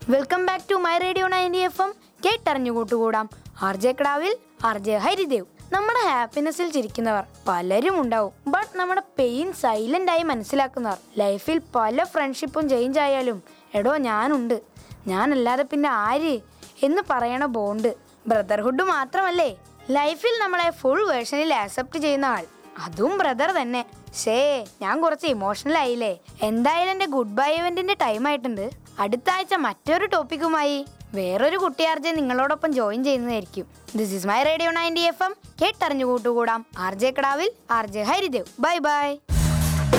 welcome back to my radio ninety F M കേട്ടറിഞ്ഞു കൂട്ടുകൂടാം R J കടാവിൽ R J Haridev നമ്മുടെ ഹാപ്പിനെസ്സിൽ ചിരിക്കുന്നവർ പലരും ഉണ്ടാവും ബട്ട് നമ്മുടെ പെയിൻ സൈലന്റ് ആയി മനസ്സിലാക്കുന്നവർ ലൈഫിൽ പല ഫ്രണ്ട്ഷിപ്പും ചേഞ്ച് ആയാലും എടോ ഞാനുണ്ട് ഞാനല്ലാതെ പിന്നെ ആര് എന്ന് പറയണ ബോണ്ട് ബ്രദർഹുഡ് മാത്രമല്ലേ ലൈഫിൽ നമ്മളെ ഫുൾ വേർഷനിൽ ആക്സെപ്റ്റ് ചെയ്യുന്ന ആൾ അതും ബ്രദർ തന്നെ ഷേ ഞാൻ കുറച്ച് ഇമോഷണൽ ആയില്ലേ എന്തായാലും എൻ്റെ ഗുഡ് ബൈ ഇവന്റിന്റെ ടൈം ആയിട്ടുണ്ട് അടുത്ത ആഴ്ച മറ്റൊരു ടോപ്പിക്കുമായി വേറൊരു കുട്ടിയാർജെ നിങ്ങളോടൊപ്പം ജോയിൻ ചെയ്യുന്നതായിരിക്കും this is my radio ninety F M കേട്ടറിഞ്ഞു കൂട്ടുകൂടാം ആർ ജെ കടാവിൽ R J Haridev bye by